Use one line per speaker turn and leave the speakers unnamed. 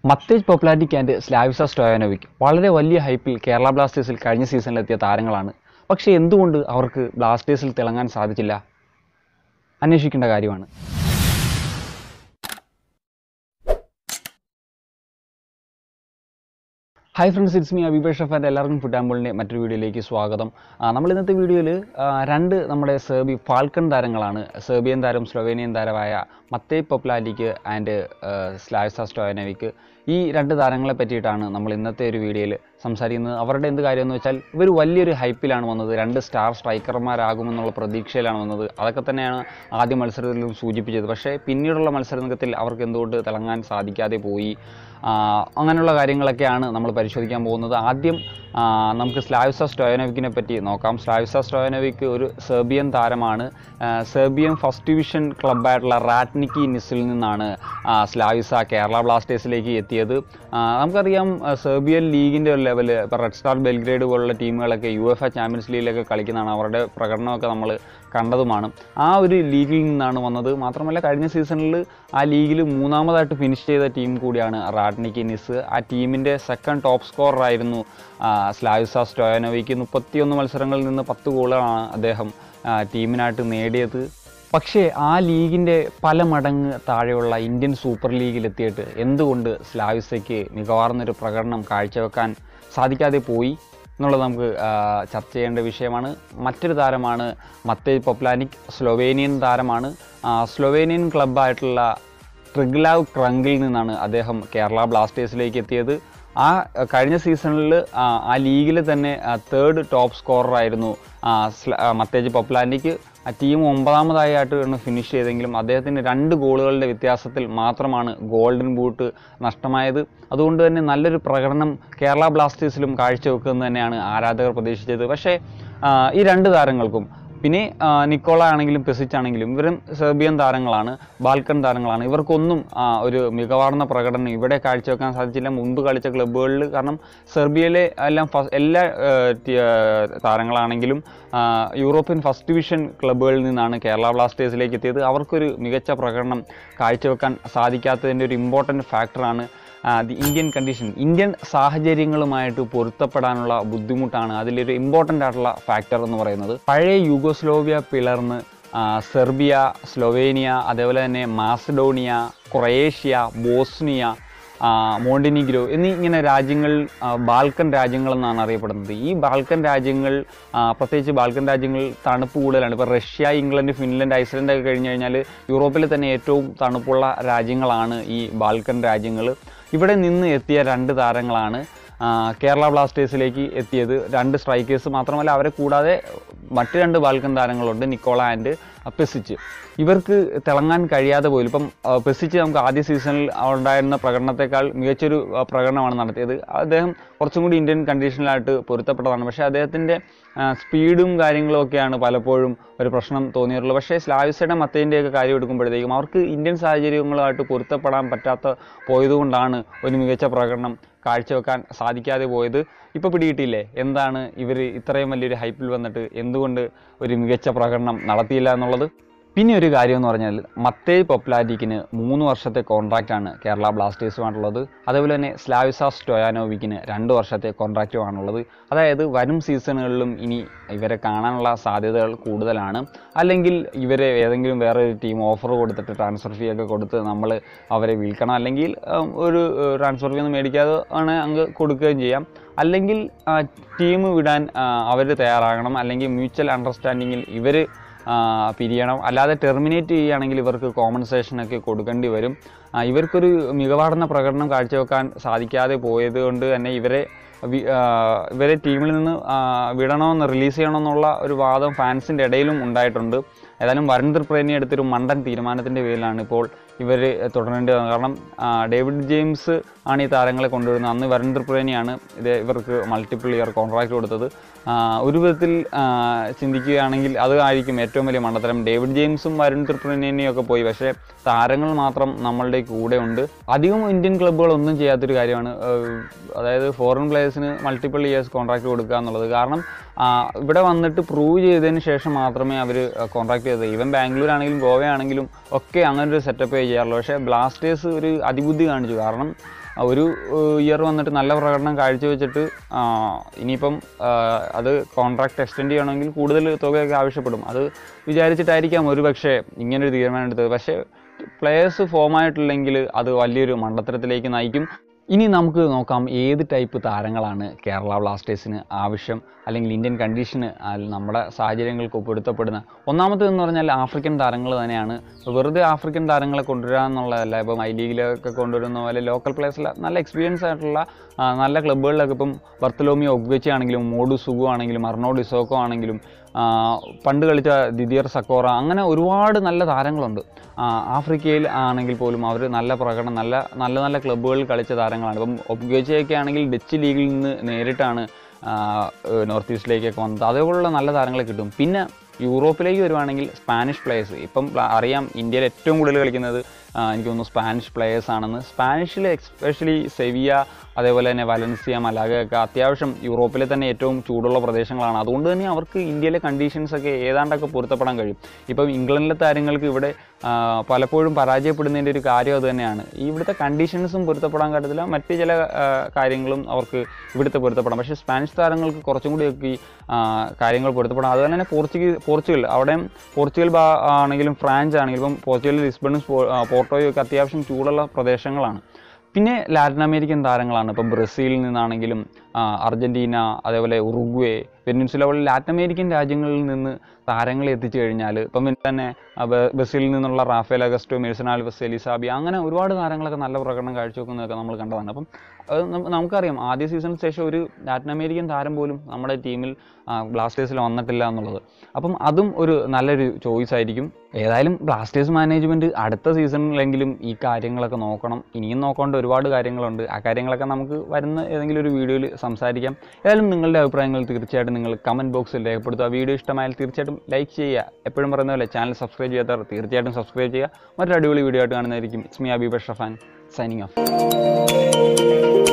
മത്തേജ് പോപ്പുലാരിറ്റിക് and Slavisa സ്റ്റോയാനോവിക് വളരെ വലിയ ഹൈപ്പിൽ കേരള ബ്ലാസ്റ്റേഴ്സിൽ കഴിഞ്ഞ സീസണിലെത്തിയ താരങ്ങളാണ് പക്ഷേ എന്തുകൊണ്ട് അവർക്ക് ബ്ലാസ്റ്റേഴ്സിൽ തിളങ്ങാൻ സാധിച്ചില്ല അന്വേഷിക്കേണ്ട കാര്യമാണ് hi friends it's me Abiba ഷഫാൻ്റെ എല്ലാവർക്കും ഫുഡ് ആമ്പിളിൻ്റെ മറ്റൊരു വീഡിയോയിലേക്ക് സ്വാഗതം ആ, നമ്മൾ ഇന്നത്തെ വീഡിയോയിൽ രണ്ട് നമ്മുടെ സെർബി ഫാൽക്കൺ താരങ്ങളാണ് സെർബിയൻ താരം സ്ലൊവേനിയൻ താരമായ മത്തേ പൊപ്ലാലിക്ക് ആൻഡ് സ്ലാവിസ സ്റ്റോയനവിക്ക് ഈ രണ്ട് താരങ്ങളെ പറ്റിയിട്ടാണ് നമ്മൾ ഇന്നത്തെ ഒരു വീഡിയോയിൽ സംസാരിക്കുന്നത് അവരുടെ എന്ത് കാര്യമെന്ന് വെച്ചാൽ ഇവർ വലിയൊരു ഹൈപ്പിലാണ് വന്നത് രണ്ട് സ്റ്റാർ സ്ട്രൈക്കർമാരാകുമെന്നുള്ള പ്രതീക്ഷയിലാണ് വന്നത് അതൊക്കെ തന്നെയാണ് ആദ്യ മത്സരത്തിലും സൂചിപ്പിച്ചത് പക്ഷേ പിന്നീടുള്ള മത്സരത്തിൽ അവർക്ക് എന്തുകൊണ്ട് തിളങ്ങാൻ സാധിക്കാതെ പോയി ആ, അങ്ങനെയുള്ള കാര്യങ്ങളൊക്കെയാണ് നമ്മൾ പരിശോധിക്കാൻ പോകുന്നത് ആദ്യം ആ, നമുക്ക് സ്ലാവിസ സ്റ്റോയനോവിക്കിനെ പറ്റി നോക്കാം സ്ലാവിസ സ്റ്റോയനോവിക്ക് ഒരു സെർബിയൻ താരമാണ് ആ, സെർബിയൻ ഫസ്റ്റ് ഡിവിഷൻ ക്ലബ്ബായിട്ടുള്ള റാറ്റ്നിക്കി നിസിൽ നിന്നാണ് ആ, സ്ലാവിസ കേരള ബ്ലാസ്റ്റേഴ്സിലേക്ക് എത്തിയത് ആ, നമുക്കറിയാം ആ, സെർബിയൻ ലീഗിൻ്റെ ഒരു ലെവൽ ഇപ്പോൾ റെഡ് സ്റ്റാർ ബെൽഗ്രേഡ് പോലുള്ള ടീമുകളൊക്കെ യു എഫ് എ ചാമ്പ്യൻസ് ലീഗിലൊക്കെ കളിക്കുന്നതാണ് അവരുടെ പ്രകടനമൊക്കെ നമ്മൾ കണ്ടതുമാണ് ആ ഒരു ലീഗിൽ നിന്നാണ് വന്നത് മാത്രമല്ല കഴിഞ്ഞ സീസണിൽ ആ ലീഗിൽ മൂന്നാമതായിട്ട് ഫിനിഷ് ചെയ്ത ടീം കൂടിയാണ് റാഡ്നിക്കി നിസ് ആ ടീമിൻ്റെ സെക്കൻഡ് ടോപ്പ് സ്കോററായിരുന്നു സ്ലാവിസ സ്റ്റോയനോവിക്ക് മുപ്പത്തിയൊന്ന് മത്സരങ്ങളിൽ നിന്ന് പത്ത് ഗോളുകളാണ് അദ്ദേഹം ആ, ടീമിനായിട്ട് നേടിയത് പക്ഷേ ആ ലീഗിൻ്റെ പല മടങ്ങ് താഴെയുള്ള ഇന്ത്യൻ സൂപ്പർ ലീഗിലെത്തിയിട്ട് എന്തുകൊണ്ട് സ്ലാവിസയ്ക്ക് മികവാർന്നൊരു പ്രകടനം കാഴ്ചവെക്കാൻ സാധിക്കാതെ പോയി എന്നുള്ളത് നമുക്ക് ആ, ചർച്ച ചെയ്യേണ്ട വിഷയമാണ് മറ്റൊരു താരമാണ് മത്തേജ് പൊപ്ലാനിക് സ്ലൊവേനിയൻ താരമാണ് ആ, സ്ലൊവേനിയൻ ക്ലബ്ബായിട്ടുള്ള ട്രിഗ്ലാവ് ക്രങ്കിൽ നിന്നാണ് അദ്ദേഹം കേരള ബ്ലാസ്റ്റേഴ്സിലേക്ക് എത്തിയത് ആ ആ, കഴിഞ്ഞ സീസണിൽ ആ ലീഗിൽ തന്നെ തേർഡ് ടോപ്പ് സ്കോററായിരുന്നു ആ, സ്ല- ആ, മത്തേജ് പൊപ്ലാൻഡിക്ക് ആ ടീം ഒമ്പതാമതായിട്ടാണ് ഫിനിഷ് ചെയ്തെങ്കിലും അദ്ദേഹത്തിന് രണ്ട് ഗോളുകളുടെ വ്യത്യാസത്തിൽ മാത്രമാണ് ഗോൾഡൻ ബൂട്ട് നഷ്ടമായത് അതുകൊണ്ട് തന്നെ നല്ലൊരു പ്രകടനം കേരള ബ്ലാസ്റ്റേഴ്സിലും കാഴ്ചവെക്കുന്നത് തന്നെയാണ് ആരാധകർ പ്രതീക്ഷിച്ചത് പക്ഷേ ആ, ഈ രണ്ട് താരങ്ങൾക്കും പിന്നെ ആ, നിക്കോള ആണെങ്കിലും പെസിച്ച് ആണെങ്കിലും ഇവരും സെർബിയൻ താരങ്ങളാണ് ബാൽക്കൺ താരങ്ങളാണ് ഇവർക്കൊന്നും ആ, ഒരു മികവാർന്ന പ്രകടനം ഇവിടെ കാഴ്ചവെക്കാൻ സാധിച്ചില്ല മുൻപ് കളിച്ച ക്ലബ്ബുകളിൽ കാരണം സെർബിയയിലെ എല്ലാം ഫസ് എല്ലാ ആ, ടി- ആ, താരങ്ങളാണെങ്കിലും ആ, യൂറോപ്യൻ ഫസ്റ്റ് ഡിവിഷൻ ക്ലബ്ബുകളിൽ നിന്നാണ് കേരള ബ്ലാസ്റ്റേഴ്സിലേക്ക് എത്തിയത് അവർക്കൊരു മികച്ച പ്രകടനം കാഴ്ചവെക്കാൻ സാധിക്കാത്തതിൻ്റെ ഒരു ഇമ്പോർട്ടൻറ്റ് ഫാക്ടറാണ് ദി ഇന്ത്യൻ കണ്ടീഷൻ ഇന്ത്യൻ സാഹചര്യങ്ങളുമായിട്ട് പൊരുത്തപ്പെടാനുള്ള ബുദ്ധിമുട്ടാണ് അതിലൊരു ഇമ്പോർട്ടൻ്റ് ആയിട്ടുള്ള ഫാക്ടർ എന്ന് പറയുന്നത് പഴയ യുഗോസ്ലോവിയ പിളർന്ന് ആ, സെർബിയ സ്ലൊവേനിയ അതേപോലെ തന്നെ മാസഡോണിയ ക്രൊയേഷ്യ ബോസ്നിയ ആ, മോണ്ടിനിഗ്രോ എന്നീ ഇങ്ങനെ രാജ്യങ്ങൾ ആ, ബാൽക്കൻ രാജ്യങ്ങളെന്നാണ് അറിയപ്പെടുന്നത് ഈ ബാൽക്കൻ രാജ്യങ്ങൾ ആ, പ്രത്യേകിച്ച് ബാൽക്കൻ രാജ്യങ്ങൾ തണുപ്പ് കൂടുതലാണ് ഇപ്പോൾ റഷ്യ ഇംഗ്ലണ്ട് ഫിൻലൻഡ് ഐസ്ലൻഡ് ഒക്കെ കഴിഞ്ഞ് കഴിഞ്ഞാൽ യൂറോപ്പിൽ തന്നെ ഏറ്റവും തണുപ്പുള്ള രാജ്യങ്ങളാണ് ഈ ബാൽക്കൻ രാജ്യങ്ങൾ ഇവിടെ നിന്ന് എത്തിയ രണ്ട് താരങ്ങളാണ് ആ, കേരള ബ്ലാസ്റ്റേഴ്സിലേക്ക് എത്തിയത് രണ്ട് സ്ട്രൈക്കേഴ്സ് മാത്രമല്ല അവരെ കൂടാതെ മറ്റ് രണ്ട് ബാൽക്കൻ താരങ്ങളുണ്ട് നിക്കോള ആൻഡ് പെസിച്ച് ഇവർക്ക് തിളങ്ങാൻ കഴിയാതെ പോലും ഇപ്പം ആ, പെസിച്ച് നമുക്ക് ആദ്യ സീസണിൽ ഉണ്ടായിരുന്ന പ്രകടനത്തെക്കാൾ മികച്ചൊരു ആ, പ്രകടനമാണ് നടത്തിയത് അദ്ദേഹം കുറച്ചും കൂടി ഇന്ത്യൻ കണ്ടീഷനിലായിട്ട് പൊരുത്തപ്പെട്ടതാണ് പക്ഷേ അദ്ദേഹത്തിൻ്റെ സ്പീഡും കാര്യങ്ങളും ഒക്കെയാണ് പലപ്പോഴും ഒരു പ്രശ്നം തോന്നിയിട്ടുള്ളത് പക്ഷേ സ്ലാവിസയുടെ മത്തേൻ്റെയൊക്കെ കാര്യം എടുക്കുമ്പോഴത്തേക്കും അവർക്ക് ഇന്ത്യൻ സാഹചര്യങ്ങളുമായിട്ട് പൊരുത്തപ്പെടാൻ പറ്റാത്ത പോയതുകൊണ്ടാണ് ഒരു മികച്ച പ്രകടനം കാഴ്ചവെക്കാൻ സാധിക്കാതെ പോയത് ഇപ്പോൾ പിടികിട്ടിയില്ലേ എന്താണ് ഇവർ ഇത്രയും വലിയൊരു ഹൈപ്പിൽ വന്നിട്ട് എന്തുകൊണ്ട് ഒരു മികച്ച പ്രകടനം നടത്തിയില്ല എന്നുള്ളത് പിന്നെ ഒരു കാര്യം എന്ന് പറഞ്ഞാൽ മത്തേ പൊപ്ലാറ്റിക്കിന് മൂന്ന് വർഷത്തെ കോൺട്രാക്റ്റാണ് കേരള ബ്ലാസ്റ്റേഴ്സുമായിട്ടുള്ളത് അതേപോലെ തന്നെ സ്ലാവിസ സ്റ്റോയാനോവിക്കിന് രണ്ട് വർഷത്തെ കോൺട്രാക്റ്റുമാണുള്ളത് അതായത് വരും സീസണുകളിലും ഇനി ഇവരെ കാണാനുള്ള സാധ്യതകൾ കൂടുതലാണ് അല്ലെങ്കിൽ ഇവരെ ഏതെങ്കിലും വേറെ ഒരു ടീം ഓഫർ കൊടുത്തിട്ട് ട്രാൻസ്ഫർ ഫീ ഒക്കെ കൊടുത്ത് നമ്മൾ അവരെ വിൽക്കണം അല്ലെങ്കിൽ ഉം, ഒരു ട്രാൻസ്ഫർ ഫീ ഒന്നും മേടിക്കാതെ ആണ് അങ്ങ് കൊടുക്കുകയും ചെയ്യാം അല്ലെങ്കിൽ ടീം വിടാൻ അവർ തയ്യാറാകണം അല്ലെങ്കിൽ മ്യൂച്വൽ അണ്ടർസ്റ്റാൻഡിങ്ങിൽ ഇവർ പിരിയണം അല്ലാതെ ടെർമിനേറ്റ് ചെയ്യുകയാണെങ്കിൽ ഇവർക്ക് കോമ്പൻസേഷൻ ഒക്കെ കൊടുക്കേണ്ടി വരും ആ, ഇവർക്കൊരു മികവാർന്ന പ്രകടനം കാഴ്ചവെക്കാൻ സാധിക്കാതെ പോയത് കൊണ്ട് തന്നെ ഇവരെ വി- ആ, ഇവരെ ടീമിൽ നിന്ന് ആ, വിടണമെന്ന് റിലീസ് ചെയ്യണമെന്നുള്ള ഒരു വാദം ഫാൻസിൻ്റെ ഇടയിലും ഉണ്ടായിട്ടുണ്ട് ഏതായാലും വരുൺ ത്രിപ്രേനി എടുത്തൊരു മണ്ടൻ തീരുമാനത്തിൻ്റെ പേരിലാണ് ഇപ്പോൾ ഇവർ തുടരേണ്ടി വന്നത് കാരണം ആ, ഡേവിഡ് ജെയിംസ് ആണ് ഈ താരങ്ങളെ കൊണ്ടുവരുന്നത് അന്ന് വരുൺ ത്രിപ്രേനിയാണ് ഇത് ഇവർക്ക് മൾട്ടിപ്പിൾ ഇയർ കോൺട്രാക്ട് കൊടുത്തത് ആ, ഒരു വിധത്തിൽ ആ, ചിന്തിക്കുകയാണെങ്കിൽ അത് ആയിരിക്കും ഏറ്റവും വലിയ മണ്ടത്തരം ഡേവിഡ് ജെയിംസും വരുൺ ത്രിപ്രേനിയും ഒക്കെ പോയി പക്ഷേ താരങ്ങൾ മാത്രം നമ്മളുടെ കൂടെ ഉണ്ട് അധികം ഇന്ത്യൻ ക്ലബ്ബുകൾ ഒന്നും ചെയ്യാത്തൊരു കാര്യമാണ് ഏഹ്, അതായത് ഫോറിൻ പ്ലേയേഴ്സിന് മൾട്ടിപ്പിൾ ഇയേഴ്സ് കോൺട്രാക്ട് കൊടുക്കുക എന്നുള്ളത് കാരണം ആ, ഇവിടെ വന്നിട്ട് പ്രൂവ് ചെയ്തതിന് ശേഷം മാത്രമേ അവർ കോൺട്രാക്ട് ചെയ്തത് ഈവൻ ബാംഗ്ലൂർ ആണെങ്കിലും ഗോവ ആണെങ്കിലും ഒക്കെ അങ്ങനെ ഒരു സെറ്റപ്പ് ചെയ്യാറുള്ളൂ പക്ഷേ ബ്ലാസ്റ്റേഴ്സ് ഒരു അതിബുദ്ധി കാണിച്ചു കാരണം ആ, ഒരു ഇയർ വന്നിട്ട് നല്ല പ്രകടനം കാഴ്ചവെച്ചിട്ട് ആ, ഇനിയിപ്പം ആ, അത് കോൺട്രാക്ട് എക്സ്റ്റെൻഡ് ചെയ്യണമെങ്കിൽ കൂടുതൽ തുകയൊക്കെ ആവശ്യപ്പെടും അത് വിചാരിച്ചിട്ടായിരിക്കാം ഒരു പക്ഷേ ഇങ്ങനൊരു തീരുമാനം എടുത്തത് പക്ഷേ പ്ലേയേഴ്സ് ഫോമായിട്ടില്ലെങ്കിൽ അത് വലിയൊരു മണ്ടത്തരത്തിലേക്ക് നയിക്കും ഇനി നമുക്ക് നോക്കാം ഏത് ടൈപ്പ് താരങ്ങളാണ് കേരള ബ്ലാസ്റ്റേഴ്സിന് ആവശ്യം അല്ലെങ്കിൽ ഇന്ത്യൻ കണ്ടീഷന് അല്ലെങ്കിൽ നമ്മുടെ സാഹചര്യങ്ങൾക്ക് പൊരുത്തപ്പെടുന്ന ഒന്നാമത്തേതെന്ന് പറഞ്ഞാൽ ആഫ്രിക്കൻ താരങ്ങൾ തന്നെയാണ് വെറുതെ ആഫ്രിക്കൻ താരങ്ങളെ കൊണ്ടുവരിക എന്നുള്ളതല്ല ഇപ്പം ഐ ലീഗിലൊക്കെ കൊണ്ടുവരുന്ന പോലെ ലോക്കൽ പ്ലേയേഴ്സിൽ നല്ല എക്സ്പീരിയൻസ് ആയിട്ടുള്ള ആ, നല്ല ക്ലബ്ബുകളിലൊക്കെ ഇപ്പം ബർത്തലോമിയോ ഒഗ്വെച്ചി ആണെങ്കിലും മോഡു സുഗു ആണെങ്കിലും അർണോ ഡിസോക്കോ ആണെങ്കിലും ആ, പണ്ട് കളിച്ച ദിദിയർ സക്കോറ അങ്ങനെ ഒരുപാട് നല്ല താരങ്ങളുണ്ട് ആ, ആഫ്രിക്കയിൽ ആണെങ്കിൽ പോലും അവർ നല്ല പ്രകടനം നല്ല നല്ല നല്ല ക്ലബ്ബുകളിൽ കളിച്ച താരങ്ങളാണ് ഇപ്പം ഒബ്ഗേച്ചയൊക്കെ ആണെങ്കിൽ ഡച്ച് ലീഗിൽ നിന്ന് നേരിട്ടാണ് ആ, ഏഹ് നോർത്ത് ഈസ്റ്റിലേക്കൊക്കെ വന്നത് അതേപോലുള്ള നല്ല താരങ്ങളെ കിട്ടും പിന്നെ യൂറോപ്പിലേക്ക് വരുവാണെങ്കിൽ സ്പാനിഷ് പ്ലേയേഴ്സ് ഇപ്പം പ്ല- അറിയാം ഇന്ത്യയിൽ ഏറ്റവും കൂടുതൽ കളിക്കുന്നത് ആ, എനിക്ക് തോന്നുന്നു സ്പാനിഷ് പ്ലേയേഴ്സ് ആണെന്ന് സ്പാനിഷിൽ എക്സ്പെഷ്യലി സെവിയ അതേപോലെ തന്നെ വലൻസിയ മലാഗയൊക്കെ അത്യാവശ്യം യൂറോപ്പിലെ തന്നെ ഏറ്റവും ചൂടുള്ള പ്രദേശങ്ങളാണ് അതുകൊണ്ട് തന്നെ അവർക്ക് ഇന്ത്യയിലെ കണ്ടീഷൻസ് ഒക്കെ ഏതാണ്ടൊക്കെ പൊരുത്തപ്പെടാൻ കഴിയും ഇപ്പം ഇംഗ്ലണ്ടിലെ താരങ്ങൾക്ക് ഇവിടെ ആ, പലപ്പോഴും പരാജയപ്പെടുന്നതിൻ്റെ ഒരു കാര്യം അത് തന്നെയാണ് ഈ ഇവിടുത്തെ കണ്ടീഷൻസും പൊരുത്തപ്പെടാൻ കഴിയത്തില്ല മറ്റ് ചില ആ, കാര്യങ്ങളും അവർക്ക് ഇവിടുത്തെ പൊരുത്തപ്പെടാം പക്ഷേ സ്പാനിഷ് താരങ്ങൾക്ക് കുറച്ചും കൂടിയൊക്കെ ഈ ആ, കാര്യങ്ങൾ പൊരുത്തപ്പെടാം അതുപോലെ തന്നെ പോർച്ചുഗീസ് പോർച്ചുഗൽ അവിടെയും പോർച്ചുഗൽ ബാ ആണെങ്കിലും ഫ്രാൻസ് ആണെങ്കിലും ഇപ്പം പോർച്ചുഗൽ ലിസ്ബണും സ്പോ- ആ, പോർട്ടോയും ഒക്കെ അത്യാവശ്യം ചൂടുള്ള പ്രദേശങ്ങളാണ് പിന്നെ ലാറ്റിൻ അമേരിക്കൻ താരങ്ങളാണ് ഇപ്പം ബ്രസീലിൽ നിന്നാണെങ്കിലും ആ, അർജന്റീന അതേപോലെ ഉറുഗ്വേ വെനിൻസുല പോലെ ലാറ്റിൻ അമേരിക്കൻ രാജ്യങ്ങളിൽ നിന്ന് താരങ്ങളെ എത്തിച്ചു കഴിഞ്ഞാൽ ഇപ്പം പിന്നെ തന്നെ ആ, ബ- ബ്രസീലിൽ നിന്നുള്ള റാഫേൽ അഗസ്റ്റോ മെഴ്സൺ ആൽവസ് എലിസാബി അങ്ങനെ ഒരുപാട് താരങ്ങളൊക്കെ നല്ല പ്രകടനം കാഴ്ചവെക്കുന്നതൊക്കെ നമ്മൾ കണ്ടതാണ് അപ്പം അത് നം- നമുക്കറിയാം ആദ്യ സീസണിന് ശേഷം ഒരു ലാറ്റിൻ അമേരിക്കൻ താരം പോലും നമ്മുടെ ടീമിൽ ബ്ലാസ്റ്റേഴ്സിൽ വന്നിട്ടില്ല എന്നുള്ളത് അപ്പം അതും ഒരു നല്ലൊരു ചോയ്സ് ആയിരിക്കും ഏതായാലും ബ്ലാസ്റ്റേഴ്സ് മാനേജ്മെൻറ്റ് അടുത്ത സീസണിലെങ്കിലും ഈ കാര്യങ്ങളൊക്കെ നോക്കണം ഇനിയും നോക്കേണ്ട ഒരുപാട് കാര്യങ്ങളുണ്ട് ആ കാര്യങ്ങളൊക്കെ നമുക്ക് വരുന്ന ഏതെങ്കിലും ഒരു വീഡിയോയിൽ സംസാരിക്കാം ഏതായാലും നിങ്ങളുടെ അഭിപ്രായങ്ങൾ തീർച്ചയായിട്ടും നിങ്ങൾ കമൻറ്റ് ബോക്സിൽ രേഖപ്പെടുത്തുക വീഡിയോ ഇഷ്ടമായാൽ തീർച്ചയായിട്ടും ലൈക്ക് ചെയ്യുക എപ്പോഴും പറയുന്ന പോലെ ചാനൽ സബ്സ്ക്രൈബ് ചെയ്യാത്തവർ തീർച്ചയായിട്ടും സബ്സ്ക്രൈബ് ചെയ്യുക മറ്റൊരു അടിപൊളി വീഡിയോ ആയിട്ട് കാണുന്നതായിരിക്കും ഇറ്റ്സ് മീ അബി ബഷറഫാൻ സൈനിങ് ഓഫ്